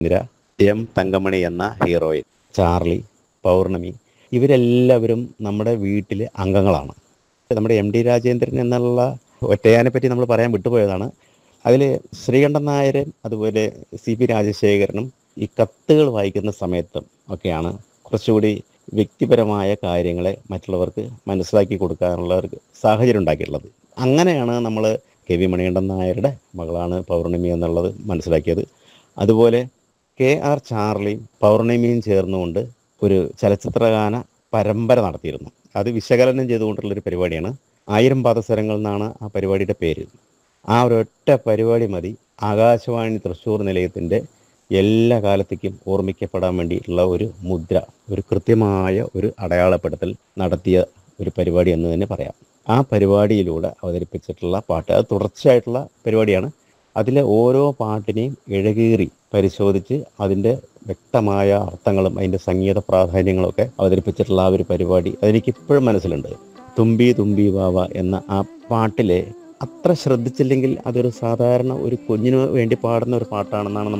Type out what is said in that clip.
Indira M Thankamani എന്ന heroine Charlie പൗർണമി ഇവരെല്ലാവരും നമ്മുടെ വീട്ടിലെ അംഗങ്ങളാണ് നമ്മുടെ എം ഡി രാജേന്ദ്രൻ എന്നുള്ള ഒറ്റയാനെ പറ്റി നമ്മൾ പറയാൻ വിട്ടുപോയതാണ് അതിൽ ശ്രീകണ്ഠൻ നായരും അതുപോലെ സി പി രാജശേഖരനും ഈ കത്തുകൾ വായിക്കുന്ന സമയത്തും ഒക്കെയാണ് കുറച്ചുകൂടി വ്യക്തിപരമായ കാര്യങ്ങളെ മറ്റുള്ളവർക്ക് മനസ്സിലാക്കി കൊടുക്കാനുള്ള ഒരു സാഹചര്യം ഉണ്ടാക്കിയിട്ടുള്ളത് അങ്ങനെയാണ് നമ്മൾ കെ വി മണികണ്ഠൻ നായരുടെ മകളാണ് പൗർണമി എന്നുള്ളത് മനസ്സിലാക്കിയത് അതുപോലെ കെ ആർ ചാർലിയും പൗർണമിയും ചേർന്നുകൊണ്ട് ഒരു ചലച്ചിത്രഗാന പരമ്പര നടത്തിയിരുന്നു അത് വിശകലനം ചെയ്തുകൊണ്ടുള്ളൊരു പരിപാടിയാണ് ആയിരം പാദസരങ്ങൾ എന്നാണ് ആ പരിപാടിയുടെ പേര് ആ ഒരൊറ്റ പരിപാടി മതി ആകാശവാണി തൃശ്ശൂർ നിലയത്തിൻ്റെ എല്ലാ കാലത്തേക്കും ഓർമ്മിക്കപ്പെടാൻ വേണ്ടിയിട്ടുള്ള ഒരു മുദ്ര ഒരു കൃത്യമായ ഒരു അടയാളപ്പെടുത്തൽ നടത്തിയ ഒരു പരിപാടി എന്ന് തന്നെ പറയാം ആ പരിപാടിയിലൂടെ അവതരിപ്പിച്ചിട്ടുള്ള പാട്ട് അത് തുടർച്ചയായിട്ടുള്ള പരിപാടിയാണ് അതിലെ ഓരോ പാട്ടിനെയും ഇഴകീറി പരിശോധിച്ച് അതിൻ്റെ വ്യക്തമായ അർത്ഥങ്ങളും അതിൻ്റെ സംഗീത പ്രാധാന്യങ്ങളൊക്കെ അവതരിപ്പിച്ചിട്ടുള്ള ആ ഒരു പരിപാടി അതെനിക്ക് ഇപ്പോഴും മനസ്സിലുണ്ട് തുമ്പി തുമ്പി വാവ എന്ന ആ പാട്ടിലെ അത്ര ശ്രദ്ധിച്ചില്ലെങ്കിൽ അതൊരു സാധാരണ ഒരു കുഞ്ഞിന് വേണ്ടി പാടുന്ന ഒരു പാട്ടാണെന്നാണ് നമ്മൾ